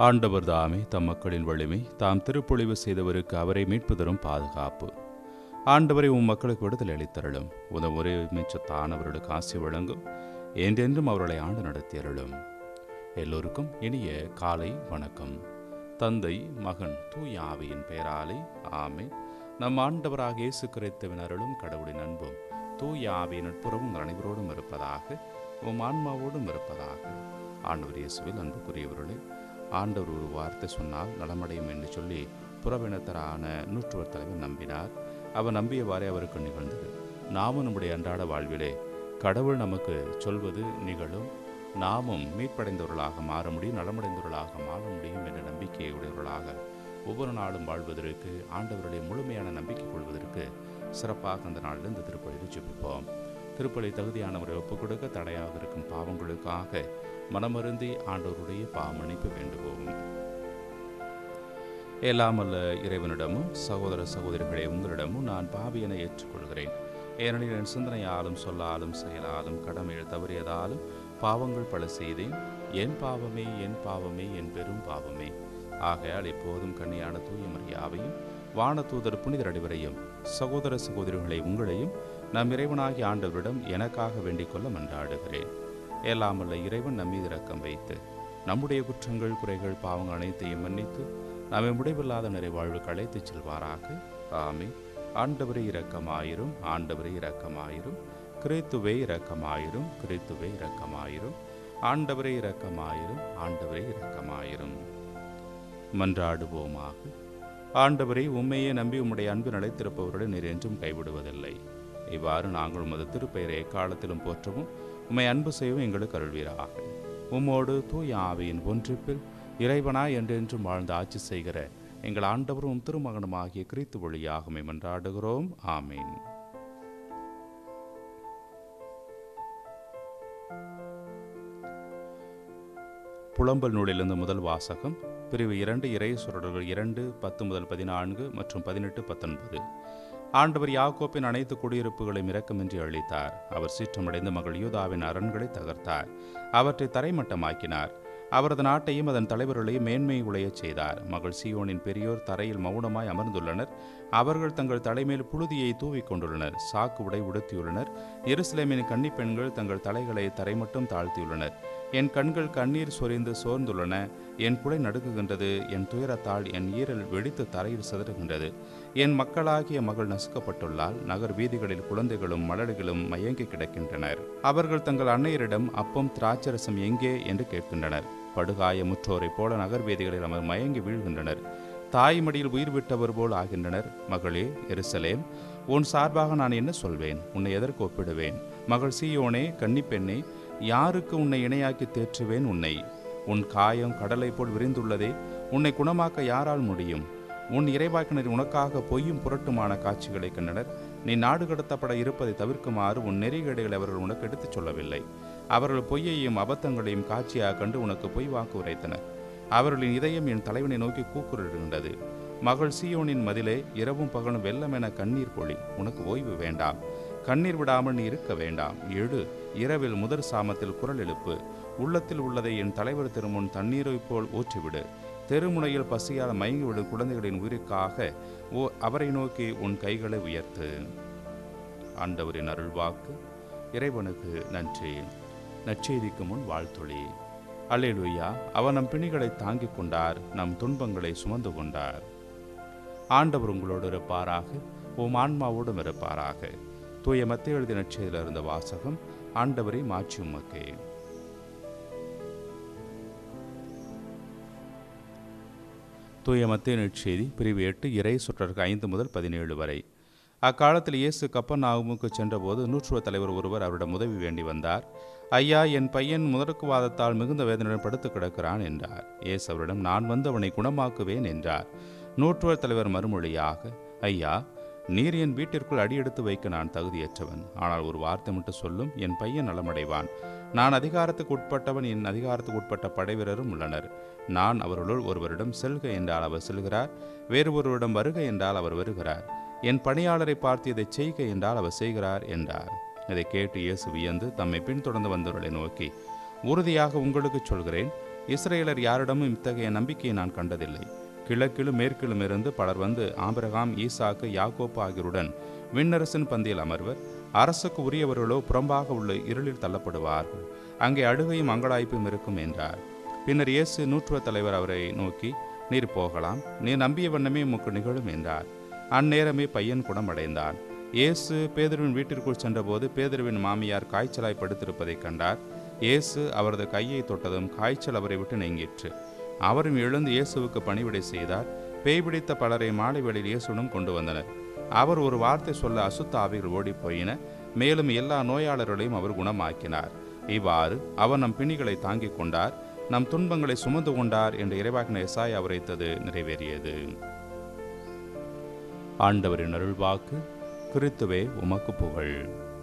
ஆண்டவர் தாமே தம் மக்களின் வலிமை தாம் திருப்பொழிவு செய்தவருக்கு அவரை மீட்பு தரும் பாதுகாப்பு ஆண்டவரை உம் மக்களுக்கு விடுதலை அளித்தருளும் உதவும் ஒரே மிச்சத்தானவர்களுக்கு ஆசி வழங்கும் என்றென்றும் அவர்களை ஆண்டு நடத்தியருளும் எல்லோருக்கும் இனிய காலை வணக்கம் தந்தை மகன் தூய ஆவியின் பெயராலே ஆமே நம் ஆண்டவராக இயேசு கிறிஸ்துவின் அருளும் கடவுளின் அன்பும் தூய ஆவியின் நட்புறவும் அனைவரோடும் இருப்பதாக உம் ஆன்மாவோடும் இருப்பதாக ஆண்டவர் இயேசுவில் அன்புக்குரியவர்களே ஆண்டவர் ஒரு வார்த்தை சொன்னால் நலமடையும் என்று சொல்லி புறவினத்தரான நூற்றுவர் தலைவர் நம்பினார் அவர் நம்பியவாறே அவருக்கு நிகழ்ந்தது நாமும் நம்முடைய அன்றாட வாழ்விலே கடவுள் நமக்கு சொல்வது நிகழும் நாமும் மீட்படைந்தவர்களாக மாற முடியும் நலமடைந்தவர்களாக மாற முடியும் என்ற நம்பிக்கையை உடையவர்களாக ஒவ்வொரு நாளும் வாழ்வதற்கு ஆண்டவருடைய முழுமையான நம்பிக்கை கொள்வதற்கு சிறப்பாக அந்த நாளில் இந்த திருப்பலியில் ஜெபிப்போம் திருப்பலி தகுதியானவரை ஒப்புக் கொடுக்க தடையாக இருக்கும் பாவங்களுக்காக மனமருந்தி ஆண்டவருடைய பாவமன்னிப்பு வேண்டுவோம் எல்லாமல்ல இறைவனிடமும் சகோதர சகோதரிகளே உங்களிடமும் நான் பாவியனை ஏற்றுக்கொள்கிறேன் ஏனெனில் என் சிந்தனையாலும் சொல்லாலும் செயலாலும் கடமையில் தவறியதாலும் பாவங்கள் பல செய்தேன் என் பாவமே என் பாவமே என் பெரும் பாவமே ஆகையால் இப்போதும் கன்னியான தூய மரியாவையும் வானதூதர் புனிதர் அடிவரையும் சகோதர சகோதரிகளை உங்களையும் நம் இறைவனாகிய ஆண்டவரிடம் எனக்காக வேண்டிக் கொள்ள மன்றாடுகிறேன் எல்லாமல்ல இறைவன் நம் மீது இரக்கம் வைத்து நம்முடைய குற்றங்கள் குறைகள் பாவங்கள் அனைத்தையும் மன்னித்து நம்மை முடிவில்லாத நிறைவாழ்வுக்கு அழைத்துச் செல்வாராக ஆமே ஆண்டவரே இரக்கமாயிரும் ஆண்டவரே இரக்கமாயிரும் கிறித்துவே இரக்கமாயிரும் கிறித்துவே இரக்கமாயிரும் ஆண்டவரே இரக்கமாயிரும் ஆண்டவரே இரக்கமாயிரும் மன்றாடுவோமாக ஆண்டவரை உண்மையே நம்பி உம்முடைய அன்பு நிலைத்திருப்பவர்களை நீர் என்றும் கைவிடுவதில்லை இவ்வாறு நாங்கள் உமது திருப்பெயரை எக்காலத்திலும் போற்றவும் உம்மை அன்பு செய்யவும் எங்களுக்கு அருள்வீராக உம்மோடு தூய ஆவியின் ஒன்றிப்பில் இறைவனாய் என்றென்றும் வாழ்ந்து ஆட்சி செய்கிற எங்கள் ஆண்டவரும் திருமகனுமாகிய கிறித்து வழியாக உம்மை மன்றாடுகிறோம் ஆமீன் புலம்பல் நூலிலிருந்து முதல் வாசகம் பிரிவு இரண்டு இறை சுரடர்கள் இரண்டு பத்து முதல் பதினான்கு மற்றும் பதினெட்டு பத்தொன்பது ஆண்டவர் யாக்கோப்பின் அனைத்து குடியிருப்புகளையும் இரக்கமின்றி அளித்தார் அவர் சீற்றமடைந்த மகள் யூதாவின் அரண்களை தகர்த்தார் அவற்றை தரைமட்டமாக்கினார் அவரது நாட்டையும் அதன் தலைவர்களையும் மேன்மை உளையச் செய்தார் மகள் சியோனின் பெரியோர் தரையில் மௌனமாய் அமர்ந்துள்ளனர் அவர்கள் தங்கள் தலைமையில் புழுதியை தூவிக் கொண்டுள்ளனர் சாக்கு உடை உடுத்தியுள்ளனர் எருசலேமின் கன்னிப்பெண்கள் தங்கள் தலைகளை தரைமட்டும் தாழ்த்தியுள்ளனர் என் கண்கள் கண்ணீர் சொரிந்து சோர்ந்துள்ளன என் குடை நடுங்குகின்றது என் துயரத்தால் என் ஈரல் வெடித்து தரையில் சிதறுகின்றது என் மக்களாகிய மகள் நசுக்கப்பட்டுள்ளால் நகர் வீதிகளில் குழந்தைகளும் மலடுகளும் மயங்கி கிடக்கின்றனர் அவர்கள் தங்கள் அன்னையரிடம் அப்பம் திராட்சரசம் எங்கே என்று கேட்கின்றனர் படுகாயமுற்றோரைப் போல நகர் வீதிகளில் அவர் மயங்கி வீழ்கின்றனர் தாய் மடியில் உயிர் விட்டவர் போல் ஆகின்றனர் மகளே எருசலேம் உன் சார்பாக நான் என்ன சொல்வேன் உன்னை எதற்கு ஒப்பிடுவேன் மகள் சீயோனே கன்னிப்பெண்ணே யாருக்கு உன்னை இணையாக்கி தேற்றுவேன் உன்னை உன் காயம் கடலை போல் விரிந்துள்ளதே உன்னை குணமாக்க யாரால் முடியும் உன் இறைவாக்கினர் உனக்காக பொய்யும் புரட்டுமான காட்சிகளை கண்டனர் நீ நாடு கடத்தப்பட இருப்பதை தவிர்க்குமாறு உன் நெறிகேடுகளை அவர்கள் உனக்கு எடுத்துச் சொல்லவில்லை அவர்கள் பொய்யையும் அபத்தங்களையும் காட்சியாக கண்டு உனக்கு பொய் வாக்கு உரைத்தனர் அவர்களின் இதயம் என் தலைவனை நோக்கி கூக்குரலிடுகின்றது மகள் சீயோனின் மதிலே இரவும் பகலும் வெள்ளம் என கண்ணீர் பொழி உனக்கு ஓய்வு வேண்டாம் கண்ணீர் விடாமல் நீ இருக்க வேண்டாம் எழு இரவில் முதற் சாமத்தில் குரல் எழுப்பு உள்ளத்தில் உள்ளதை என் தலைவர் திருமுன் தண்ணீரை போல் ஊற்றிவிடு தெருமுனையில் பசியால் மயங்கிவிடும் குழந்தைகளின் உயிருக்காக ஓ அவரை நோக்கி உன் கைகளை உயர்த்து ஆண்டவரின் அருள்வாக்கு இறைவனுக்கு நன்றி நற்செய்திக்கு முன் வாழ்த்தொழி அல்லேலுயா அவர் நம் பிணிகளை தாங்கிக் கொண்டார் நம் துன்பங்களை சுமந்து கொண்டார் ஆண்டவர் உங்களோடு இருப்பாராக உம் ஆன்மாவோடும் இருப்பாராக தூய மத்திய எழுதி நற்செய்தியில் இருந்த வாசகம் ஆண்டவரை மாற்றி உமக்கே தூய மத்திய நற்செய்தி பிரிவு எட்டு இறை சுற்றருக்கு ஐந்து முதல் பதினேழு வரை அக்காலத்தில் இயேசு கப்பர்நாகுமுக்கு சென்றபோது நூற்றுவ தலைவர் ஒருவர் அவரிடம் உதவி வேண்டி வந்தார் ஐயா என் பையன் முதற்குவாதத்தால் மிகுந்த வேதனையுடன் படுத்து கிடக்கிறான் என்றார் இயேசு அவரிடம் நான் வந்து அவனை குணமாக்குவேன் என்றார் நூற்றுவர் தலைவர் மறுமொழியாக ஐயா நீர் என் வீட்டிற்குள் அடியெடுத்து வைக்க நான் தகுதியற்றவன் ஆனால் ஒரு வார்த்தை மட்டும் சொல்லும் என் பையன் நலமடைவான் நான் அதிகாரத்துக்கு உட்பட்டவன் என் அதிகாரத்துக்கு உட்பட்ட படைவீரரும் உள்ளனர் நான் அவர்களுள் ஒருவரிடம் செல்க என்றால் அவர் செல்கிறார் வேறு ஒருவரிடம் வருக என்றால் அவர் வருகிறார் என் பணியாளரை பார்த்து இதை செய்க என்றால் அவர் செய்கிறார் என்றார் இதை கேட்டு இயேசு வியந்து தம்மை பின்தொடர்ந்து வந்தவர்களை நோக்கி உறுதியாக உங்களுக்கு சொல்கிறேன் இஸ்ரேலர் யாரிடமும் இத்தகைய நம்பிக்கையை நான் கண்டதில்லை கிழக்கிலும் மேற்கிலும் இருந்து பலர் வந்து ஆபிரகாம் ஈசாக்கு யாக்கோப்பு ஆகியோருடன் விண்ணரசின் பந்தியில் அமர்வர் அரசுக்கு உரியவர்களோ புறம்பாக உள்ள இருளில் தள்ளப்படுவார்கள் அங்கே அழுகையும் அங்கலாய்ப்பும் இருக்கும் என்றார் பின்னர் இயேசு நூற்றுவ தலைவர் அவரை நோக்கி நீர் போகலாம் நீர் நம்பிய வண்ணமே உமக்கு நிகழும் என்றார் அந்நேரமே பையன் குணமடைந்தான் இயேசு பேதுருவின் வீட்டிற்குள் சென்றபோது பேதுருவின் மாமியார் காய்ச்சலாய் படுத்திருப்பதைக் கண்டார் இயேசு அவரது கையை தொட்டதும் காய்ச்சல் அவரை விட்டு நீங்கிற்று அவரும் எழுந்து இயேசுவுக்கு பணிவிடை செய்தார் பேய் பிடித்த பலரை மாலை வேளையில் இயேசுடன் கொண்டு வந்தனர் அவர் ஒரு வார்த்தை சொல்ல அசுத்த ஆவிகள் ஓடிப் போயின மேலும் எல்லா நோயாளர்களையும் அவர் குணமாக்கினார் இவ்வாறு அவர் நம் பிணிகளை தாங்கிக் கொண்டார் நம் துன்பங்களை சுமந்து கொண்டார் என்று இறைவாக்கின எசாய் அவரைத்தது நிறைவேறியது ஆண்டவரின் அருள்வாக்கு கிறித்துவே உமக்கு புகழ்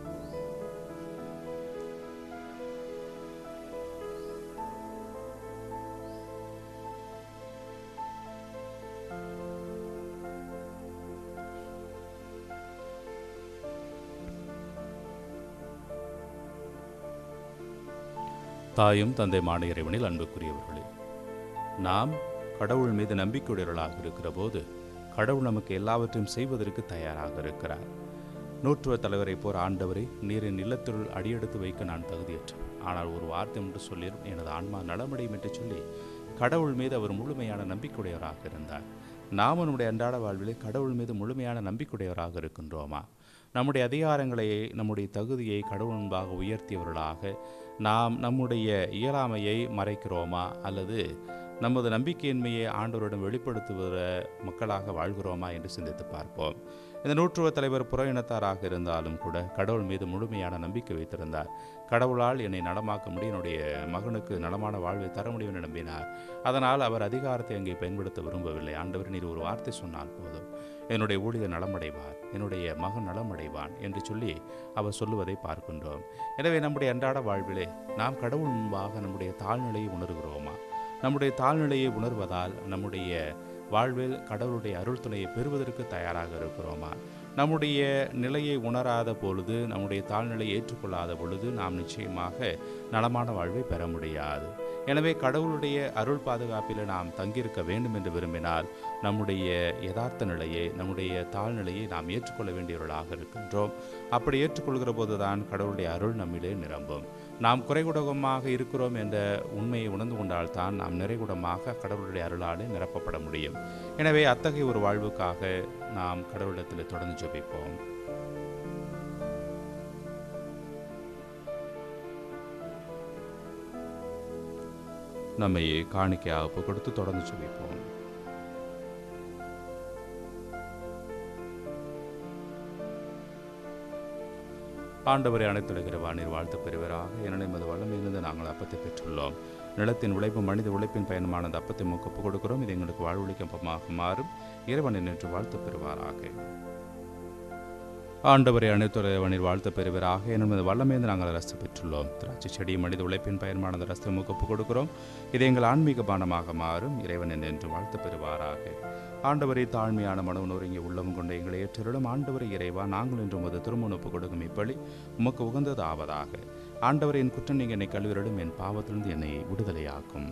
தாயும் தந்தைமான இறைவனில் அன்புக்குரியவர்களே நாம் கடவுள் மீது நம்பிக்கையுடையவர்களாக இருக்கிற போது கடவுள் நமக்கு எல்லாவற்றையும் செய்வதற்கு தயாராக இருக்கிறார் நூற்றுவ தலைவரை போர் ஆண்டவரை நீரின் இல்லத்தினுள் அடியெடுத்து வைக்க நான் தகுதியற்றவன் ஆனால் ஒரு வார்த்தை என்று சொல்லிடும் எனது ஆன்மா நலமடையும் என்று சொல்லி கடவுள் மீது அவர் முழுமையான நம்பிக்கையுடையவராக இருந்தார் நாம் நம்முடைய அன்றாட வாழ்விலே கடவுள் மீது முழுமையான நம்பிக்கையுடையவராக இருக்கின்றோமா நம்முடைய அதிகாரங்களை நம்முடைய தகுதியை கடவுள் முன்பாக உயர்த்தியவர்களாக நாம் நம்முடைய இயலாமையை மறைக்கிறோமா அல்லது நமது நம்பிக்கையின்மையை ஆண்டவரிடம் வெளிப்படுத்துகிற மக்களாக வாழ்கிறோமா என்று சிந்தித்து பார்ப்போம் இந்த நூற்றுவ தலைவர் புற இனத்தாராக இருந்தாலும் கூட கடவுள் மீது முழுமையான நம்பிக்கை வைத்திருந்தார் கடவுளால் என்னை நலமாக்க முடியும் என்னுடைய மகனுக்கு நலமான வாழ்வை தர முடியும் என நம்பினார் அதனால் அவர் அதிகாரத்தை அங்கே பயன்படுத்த விரும்பவில்லை ஆண்டவர் நீர் ஒரு வார்த்தை சொன்னால் போதும் என்னுடைய ஊழியர் நலமடைவார் என்னுடைய மகன் நலமடைவான் என்று சொல்லி அவர் சொல்லுவதை பார்க்கின்றோம் எனவே நம்முடைய அன்றாட வாழ்விலே நாம் கடவுள் முன்பாக நம்முடைய தாழ்நிலையை உணர்கிறோமா நம்முடைய தாழ்நிலையை உணர்வதால் நம்முடைய வாழ்வில் கடவுளுடைய அருள் துணையை பெறுவதற்கு தயாராக இருக்கிறோமா நம்முடைய நிலையை உணராத பொழுது நம்முடைய தாழ்நிலையை ஏற்றுக்கொள்ளாத பொழுது நாம் நிச்சயமாக நலமான வாழ்வை பெற முடியாது எனவே கடவுளுடைய அருள் பாதுகாப்பில் நாம் தங்கியிருக்க வேண்டும் என்று விரும்பினால் நம்முடைய யதார்த்த நிலையை நம்முடைய தாழ்நிலையை நாம் ஏற்றுக்கொள்ள வேண்டியவர்களாக இருக்கின்றோம் அப்படி ஏற்றுக்கொள்கிற போதுதான் கடவுளுடைய அருள் நம்மிலே நிரம்பும் நாம் குறைகுடகமாக இருக்கிறோம் என்ற உண்மையை உணர்ந்து கொண்டால்தான் நாம் நிறைகுடமாக கடவுளுடைய அருளாலே நிரப்பப்பட முடியும் எனவே அத்தகைய ஒரு வாழ்வுக்காக நாம் கடவுளிடத்தில் தொடர்ந்து ஜெபிப்போம் நம்மை காணிக்கையாக ஒப்பு கொடுத்து தொடர்ந்து ஜெபிப்போம் ஆண்டவரை அனைத்துலகிற வானீர் வாழ்த்து பெறுவராக என எமது வல்லமையிலிருந்து நாங்கள் அப்பத்தை பெற்றுள்ளோம் நிலத்தின் உழைப்பு மனித உழைப்பின் பயணமான அந்த அப்பத்தை மூக்கப்பு கொடுக்கிறோம் இது எங்களுக்கு வாழ்வொழிக்கப்பமாக மாறும் இறைவனை நின்று வாழ்த்து பெறுவாராக ஆண்டவரை அனைத்துறைவனில் வாழ்த்து பெறுவராக எனது வல்லமேந்து நாங்கள் ரசு பெற்றுள்ளோம் திராட்சை செடி மனித உழைப்பின் பயன்பான ரசத்தை மூக்கப்பு கொடுக்கிறோம் இது எங்கள் ஆன்மீக பானமாக மாறும் இறைவன் என்று வாழ்த்து பெறுவாராக ஆண்டவரை தாழ்மையான மனம் நொறுங்கி உள்ளம் கொண்ட எங்களை ஏற்றருளும் ஆண்டவரை இறைவா நாங்கள் இன்று உமது திருமணப்பு கொடுக்கும் இப்படி உமக்கு உகந்தது ஆவதாக ஆண்டவரின் குற்றம் நீங்க என்னை கழுவிரலும் என் பாவத்திலிருந்து என்னை விடுதலையாக்கும்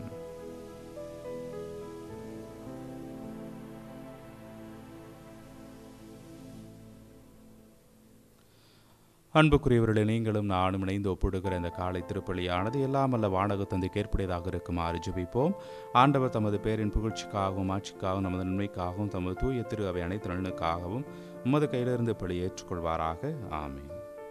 அன்புக்குரியவர்களே நீங்களும் நானும் இணைந்து ஒப்பிடுகிற இந்த காலை திருப்பலியானது எல்லாம் அல்ல வானக தந்தைக்கு ஏற்புடையதாக இருக்குமாறு ஜெபிப்போம் ஆண்டவர் தமது பேரின் புகழ்ச்சிக்காகவும் ஆட்சிக்காகவும் நமது நன்மைக்காகவும் தமது தூய திரு அவை அனைத்து நலனுக்காகவும் உமது கையிலிருந்து பலி ஏற்றுக்கொள்வாராக ஆமீன்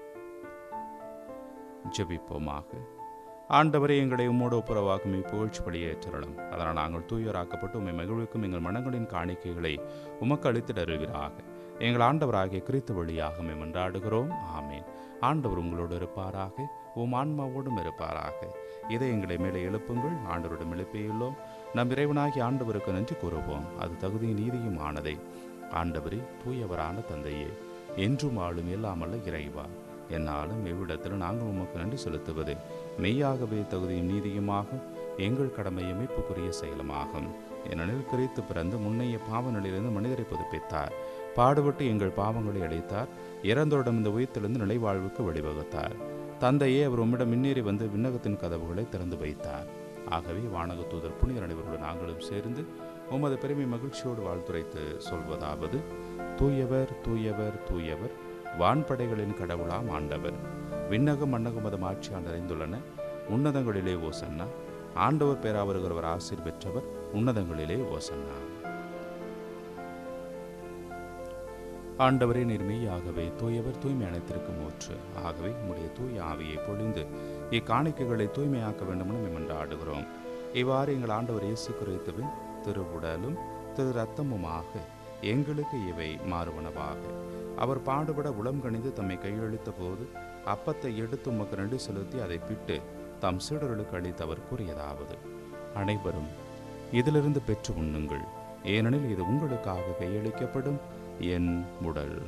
ஜெபிப்போமாக ஆண்டவரை எங்களை உம்மோடு ஒப்புரவாக்கும் இப்புகழ்ச்சி பலியை ஏற்றலாம் அதனால் நாங்கள் தூயராக்கப்பட்டு உம்மை மகிழ்வுக்கும் எங்கள் மனங்களின் காணிக்கைகளை உமக்கு அளித்திட அருள்வீராக எங்கள் ஆண்டவராகிய கிறித்து வழியாக மன்றாடுகிறோம் ஆமீன் ஆண்டவர் உங்களோடு இருப்பாராக உம் ஆன்மாவோடும் இருப்பாராக இதை எங்களை மேலே எழுப்புங்கள் ஆண்டவரிடம் எழுப்பியுள்ளோம் நம் இறைவனாகி ஆண்டவருக்கு நன்றி கூறுவோம் அது தகுதியும் நீதியும் ஆனதை ஆண்டவரே தூயவரான தந்தையே என்றும் ஆளும் இல்லாமல்ல இறைவா என்னாலும் எவ்விடத்தில் நாங்கள் உமக்கு நன்றி செலுத்துவது மெய்யாகவே தகுதியும் நீதியுமாகும் எங்கள் கடமை அமைப்புக்குரிய செயலுமாகும் ஏனெனில் கிறித்து பிறந்து முன்னைய பாவ நிலையிலிருந்து மனிதரை புதுப்பித்தார் பாடுபட்டு எங்கள் பாவங்களை அளித்தார் இறந்தோரிடம் இந்த உயிர்த்தெழுந்து நிலைவாழ்வுக்கு வழிவகுத்தார் தந்தையே அவர் உம்மிடம் முன்னேறி வந்து விண்ணகத்தின் கதவுகளை திறந்து வைத்தார் ஆகவே வானக தூதர் புனிதர் அனைவருடன் நாங்களும் சேர்ந்து உமது பெருமை மகிழ்ச்சியோடு வாழ்த்துரைத்து சொல்வதாவது தூயவர் தூயவர் தூயவர் வான்படைகளின் கடவுளாம் ஆண்டவர் விண்ணகம் மன்னகம் மதம் ஆட்சியால் நிறைந்துள்ளன உன்னதங்களிலே ஓசன்னா ஆண்டவர் பேரா வருகிறவர் ஆசீர் பெற்றவர் உன்னதங்களிலே ஓசன்னா ஆண்டவரே நிர்மையாகவே தூயவர் தூய்மை அனைத்திற்கும் ஊற்று ஆகவே உம்முடைய தூய ஆவியை பொழிந்து இக்காணிக்கைகளை தூய்மையாக்க வேண்டுமென என்று ஆடுகிறோம் இவ்வாறு எங்கள் ஆண்டவர் இயேசு கிறிஸ்துவின் திருவுடலும் திரு ரத்தமுமாக எங்களுக்கு இவை மாறுவனவாக அவர் பாடுபட உளம் கணிந்து தம்மை கையளித்த போது அப்பத்தை எடுத்து உமக்கு நன்றி செலுத்தி அதை பிட்டு தம் சீடர்களுக்கு அளித்து அவர் கூறியதாவது அனைவரும் இதிலிருந்து பெற்று உண்ணுங்கள் ஏனெனில் இது உங்களுக்காக கையளிக்கப்படும் என் உடல்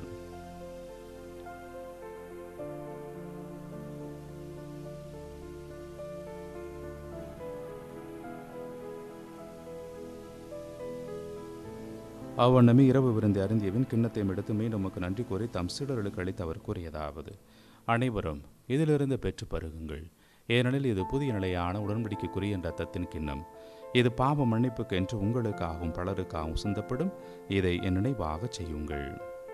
அவ்வண்ணமே இரவு விருந்தை அருந்தியவின் கிண்ணத்தையும் எடுத்து மீண்டும் உமக்கு நன்றி கூறி தம் சீடர்களுக்கு அளித்து அவர் கூறியதாவது அனைவரும் இதிலிருந்து பெற்று பருகுங்கள் ஏனெனில் இது புதிய நிலையான உடன்படிக்கைக்குரிய ரத்தத்தின் கிண்ணம் இது பாவ மன்னிப்புக்கு என்று உங்களுக்காகவும் பலருக்காகவும் சிந்தப்படும் இதை என் நினைவாக செய்யுங்கள்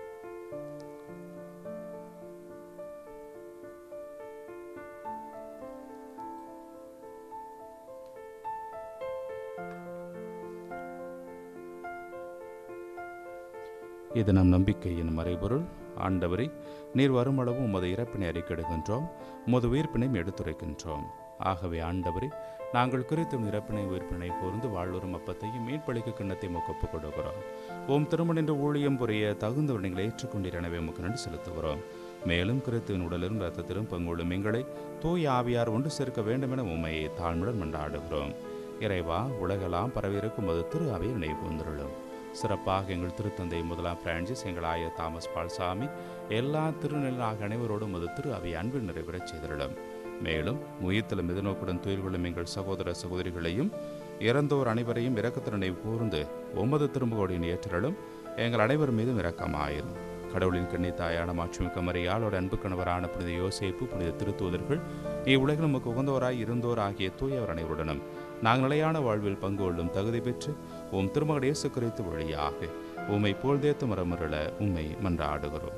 இது நம் நம்பிக்கையின் மறைபொருள் ஆண்டவரை நீர் வருமளவு உமது இறப்பினை அறிக்கையிடுகின்றோம் உமது உயிர்ப்பினையும் எடுத்துரைக்கின்றோம் ஆகவே ஆண்டவரே நாங்கள் குறித்தும் இறப்பினை உயிர்ப்பினை கூர்ந்து வாழ்வரும் அப்பத்தையும் மீன்பளிக்கு கிண்ணத்தை ஒப்புக் கொடுக்கிறோம் ஓம் திருமண என்ற ஊழியம் புரிய தகுந்த விடங்களை ஏற்றுக்கொண்டீர் எனவே உமக்கு நன்றி செலுத்துகிறோம் மேலும் கிறித்துவின் உடலிலும் ரத்தத்திலும் பங்குள்ளும் எங்களை தூய் ஆவியார் ஒன்று சேர்க்க வேண்டும் என உண்மையை தாழ்மையுடன் மன்றாடுகிறோம் இறைவா உலகெல்லாம் பரவியிருக்கும் அது திரு அவை நினைவு கூர்ந்துள்ளோம் சிறப்பாக எங்கள் திருத்தந்தை முதலாம் பிரான்சிஸ் எங்கள் ஆயர் தாமஸ் பால்சாமி எல்லா திருநெல்லாக அனைவரோடும் அது திரு அவை அன்பில் நிறைவேறச் செய்திருளும் மேலும் உயிர்த்தலும் எதிர்நோக்குடன் துயில் கொள்ளும் எங்கள் சகோதர சகோதரிகளையும் இறந்தோர் அனைவரையும் இரக்கத்திறனை நினைவு கூர்ந்து ஒன்பது திரும்புகோடியின் ஏற்றலும் எங்கள் அனைவர் மீதும் இரக்கமாயிரும் கடவுளின் கண்ணி தாயான மாட்சிமிக்க மரியாளோட அன்பு கணவரான புனித யோசேப்பு புனித திருத்தூதர்கள் இவ்வுலகில் நமக்கு உகந்தோராய் இருந்தோர் ஆகிய தூயவர் அனைவருடனும் நாங்கள் நிலையான வாழ்வில் பங்கு கொள்ளும் தகுதி பெற்று உம் திருமகன் இயேசு குறித்து வழியாக உம்மை போழ்தேத்து மரமருள உம்மை மன்றாடுகிறோம்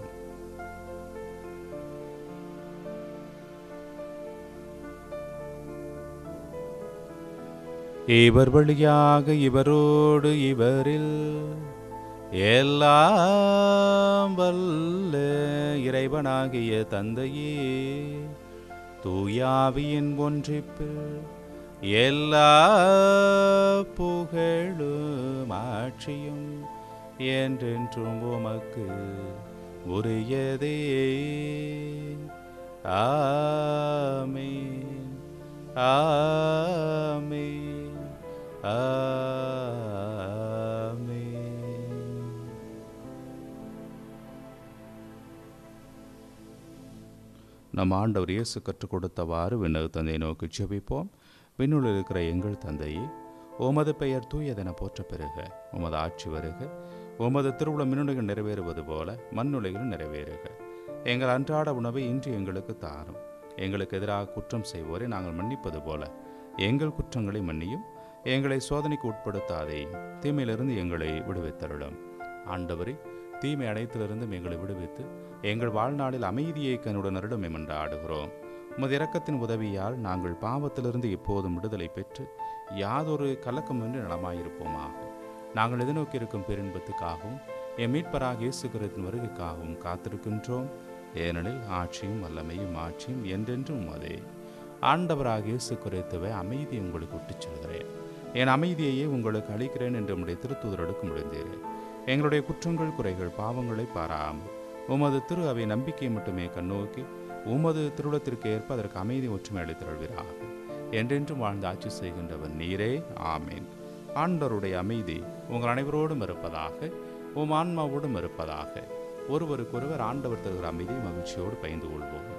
இவர் வழியாக இவரோடு இவரில் எல்லாம் வல்ல இறைவனாகிய தந்தையே தூயாவியின் ஒன்றிப்பு எல்லா புகழும் ஆட்சியும் என்றென்றும் உமக்கு உரியதே ஆமென் ஆமென் ஆமென் நம் ஆண்டவர் இயேசு கற்றுக் கொடுத்தவாறு விண்ணக தந்தையை நோக்கி ஜெபிப்போம் விண்ணுள் இருக்கிற எங்கள் தந்தையே உமது பெயர் தூயதென போற்ற பெறுக உமது ஆட்சி வருக உமது திருவுள மின்னுலகில் நிறைவேறுவது போல மண்ணுலகில் நிறைவேறுக எங்கள் அன்றாட உணவை இன்று எங்களுக்கு தாரும் எங்களுக்கு எதிராக குற்றம் செய்வோரை நாங்கள் மன்னிப்பது போல எங்கள் குற்றங்களை மன்னியும் எங்களை சோதனைக்கு உட்படுத்தாதே தீமையிலிருந்து எங்களை விடுவித்தருளும் ஆண்டவரே தீமை அனைத்திலிருந்தும் எங்களை விடுவித்து எங்கள் வாழ்நாளில் அமைதியை கண்ணுடன் அருளும் என்று ஆடுகிறோம் உமது இரக்கத்தின் உதவியால் நாங்கள் பாவத்திலிருந்து எப்போதும் விடுதலை பெற்று யாதொரு கலக்கமின்றி நலமாயிருப்போமாக நாங்கள் எதிர்நோக்கி இருக்கும் பேரின்பத்துக்காகவும் என் மீட்பராக இயேசு கிறிஸ்துவின் வருகைக்காகவும் காத்திருக்கின்றோம் ஏனெனில் ஆட்சியும் வல்லமையும் ஆட்சியும் என்றென்றும் அதே ஆண்டவராக இயேசு குறைத்துவை அமைதி உங்களுக்கு விட்டுச் செல்கிறேன் என் அமைதியையே உங்களுக்கு அளிக்கிறேன் என்று நம்முடைய திருத்தூதருக்கு முடிந்தீர் எங்களுடைய குற்றங்கள் குறைகள் பாவங்களை பாராமல் உமது திரு அவை நம்பிக்கை மட்டுமே கண்ணோக்கி உமது திருவிழத்திற்கு ஏற்ப அதற்கு அமைதி ஒற்றுமை அளித்தருள்வீராக என்றென்றும் வாழ்ந்து ஆட்சி செய்கின்றவர் நீரே ஆமேன் ஆண்டவருடைய அமைதி உங்கள் அனைவரோடும் இருப்பதாக உம் ஆன்மாவோடும் இருப்பதாக ஒருவருக்கொருவர் ஆண்டவர் தருகிற அமைதி மகிழ்ச்சியோடு பயந்து கொள்வோம்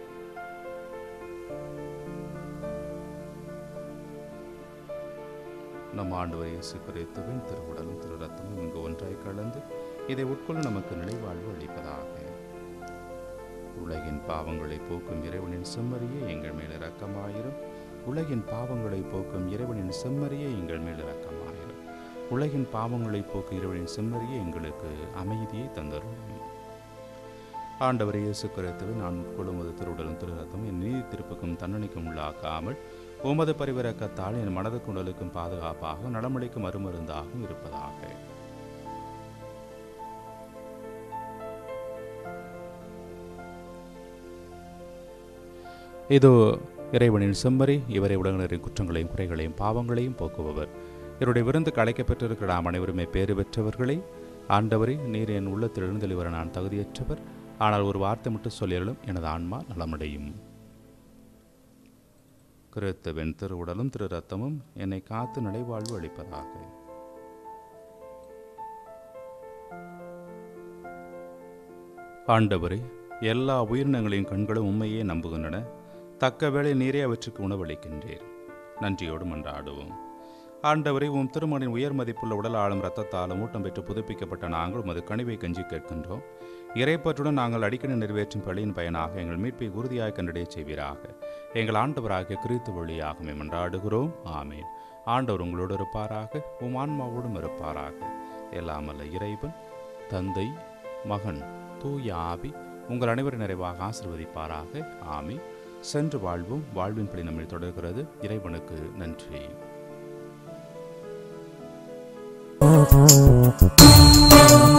நம் ஆண்டவர் இயேசு கிறிஸ்துவின் திருவுடலும் திரு ரத்தமும் இங்கு ஒன்றாய் கலந்து இதை உட்கொள்ள நமக்கு நிலைவாழ்வு அளிப்பதாக உலகின் பாவங்களை போக்கும் இறைவனின் செம்மறியே எங்கள் மேல் இரக்கமாயிரும் உலகின் பாவங்களை போக்கும் இறைவனின் செம்மறியே எங்கள் மேல் இரக்கமாயிரும் உலகின் பாவங்களை போக்கும் இறைவனின் செம்மறியே எங்களுக்கு அமைதியை தந்தருளும் ஆண்டவர் இயேசு கிறிஸ்துவை நான் உட்கொள்ளும் திருவுடலும் திருரத்தம் என் நீதி திருப்புக்கும் தண்டனைக்கும் உள்ளாக்காமல் உமது பரிவிறக்கத்தால் என் மனது குண்டலுக்கும் பாதுகாப்பாக நலமளிக்கும் மறுமருந்தாகவும் இருப்பதாக இதோ இறைவனின் செம்மறி இவரை உலகினரின் குற்றங்களையும் குறைகளையும் பாவங்களையும் போக்குபவர் இவருடைய விருந்துக்கு அழைக்கப்பட்டிருக்கிற நாம் அனைவருமே பேறு பெற்றவர்களே ஆண்டவரே நீர் என் உள்ளத்தில் எழுந்தெளிவர நான் தகுதியற்றவர் ஆனால் ஒரு வார்த்தை மட்டும் சொல்லியலும் எனது ஆன்மா நலமடையும் கிறிஸ்துவின் திருவுடலும் திரு ரத்தமும் என்னை காத்து நிலைவாழ்வு அளிப்பதாக ஆண்டவரே எல்லா உயிரினங்களின் கண்களும் உண்மையே நம்புகின்றன தக்க வேளை நீரே அவற்றுக்கு உணவளிக்கின்றீர் நன்றியோடு மன்றாடுவோம் ஆண்டவரை உம் திருமணின் உயர் மதிப்புள்ள உடல் ஆளும் இரத்தத்தாலும் ஊட்டம் பெற்று புதுப்பிக்கப்பட்ட நாங்கள் உமது கனிவை கஞ்சி கேட்கின்றோம் இறைப்பற்றுடன் நாங்கள் அடிக்கடி நிறைவேற்றும் பள்ளியின் பயனாக எங்கள் மீட்பை உறுதியாக கண்டடைய செய்வீராக எங்கள் ஆண்டவராகிய கிறித்து வழியாக மன்றாடுகிறோம் ஆமேன் ஆண்டவர் உங்களோடு இருப்பாராக உம் ஆன்மாவோடும் இருப்பாராக எல்லாமல்ல இறைவன் தந்தை மகன் தூய ஆவி உங்கள் அனைவரும் நிறைவாக ஆசிர்வதிப்பாராக ஆமி சென்று வாழ்வும் வாழ்வின் படி நம்மை தொடர்கிறது இறைவனுக்கு நன்றி Thank you.